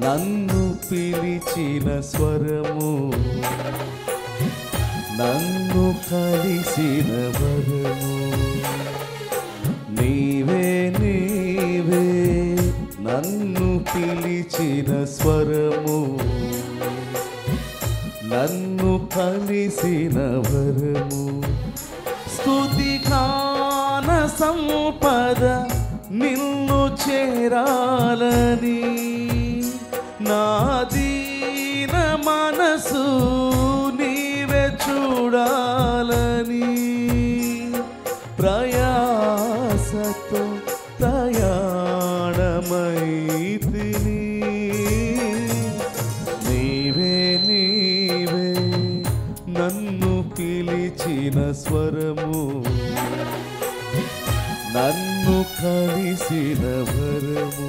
నన్ను పిలిచిన స్వరము నన్ను కలిసిన వరము నీవే నీవే నన్ను పిలిచిన స్వరము నన్ను కలిసిన వరము స్తుతి గాన సంపద నిన్ను చేరాలని నా దీన మనసు నీవే చూడాలని ప్రయాసతో ప్రయాణమైతిని నీవే నీవే నన్ను పిలిచిన స్వరము నన్ను కలిసిన వరము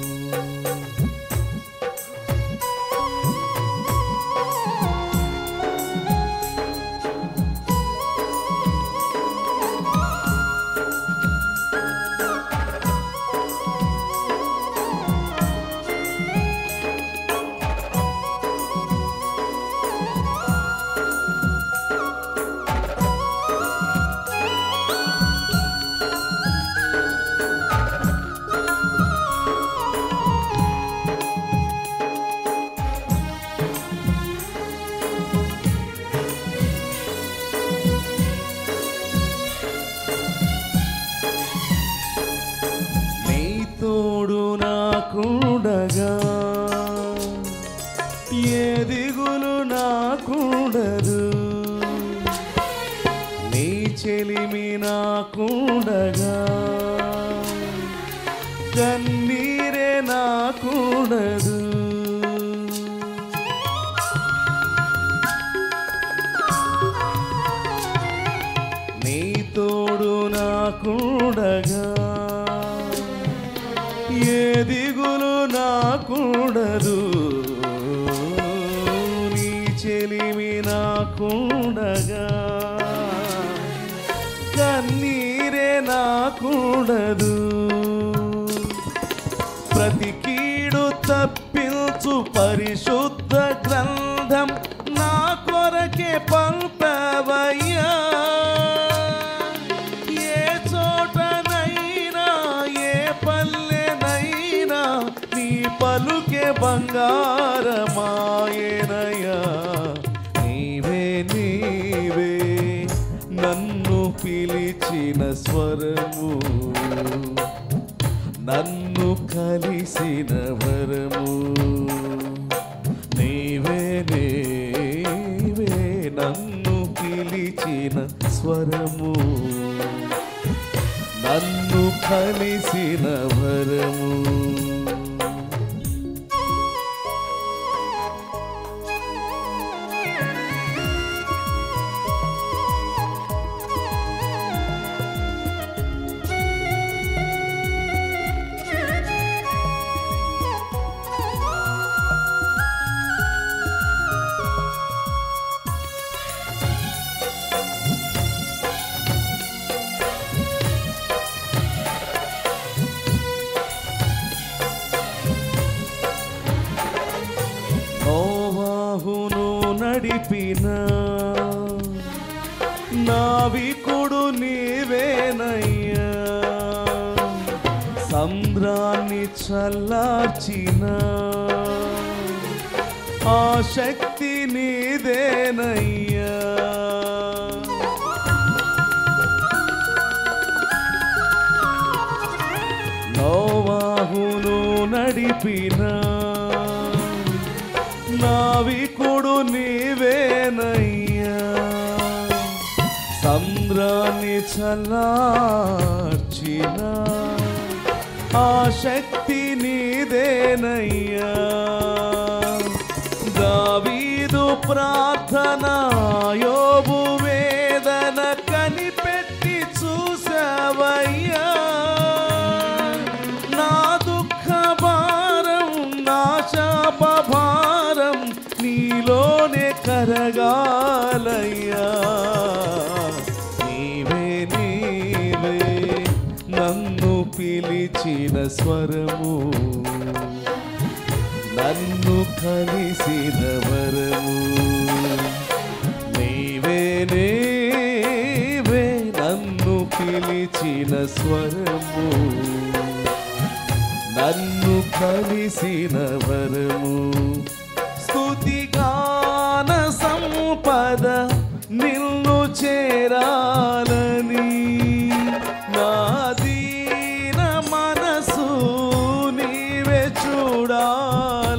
నీ తోడు నాకుండగా ఏ దిగులు నాకుండదు నీ చెలిమి నాకుండగా కన్నీరే నాకుండదు నీ తోడు నాకుండగా ఏ దిగులు నాకుండదు నీ చెలిమి నాకుండగా కన్నీరే నాకుండదు ప్రతి కీడు తప్పించు పరిశుద్ధ గ్రంథం నా కొరకే పంపవయ్యా ఏ చోటనైనా ఏ పల్లెనైనా నీ పలుకే బంగారమాయనయ్యా నీవే నీవే నన్ను పిలిచిన స్వరము నన్ను కలిసిన వరము నీవే నీవే నన్ను పిలిచిన స్వరము నన్ను కలిసిన వరము నోవాహును నడిపిన నావికుడు నీవేనయ్యా సంద్రాన్ని చల్లార్చిన ఆ శక్తి నీదేనయ్యా నోవాహును నడిపిన నావికుడు నీవేనయ్యా సంద్రాన్ని చల్లార్చిన ఆ శక్తి నీదేనయ్యా దావీదు ప్రార్థన యోబు వేదన కనిపెట్టి చూసావయ్యా నా దుఃఖ భారం నా శాప భారం నీలోనే కరగాలయ్యా నీవే నీవే నన్ను పిలిచిన స్వరము నన్ను కలిసిన వరము నీవే నీవే నన్ను పిలిచిన స్వరము నన్ను కలిసిన వరము స్తుతిగాన సంపద నిన్ను చేరాలని నా దీన మనసు నీవే చూడాలని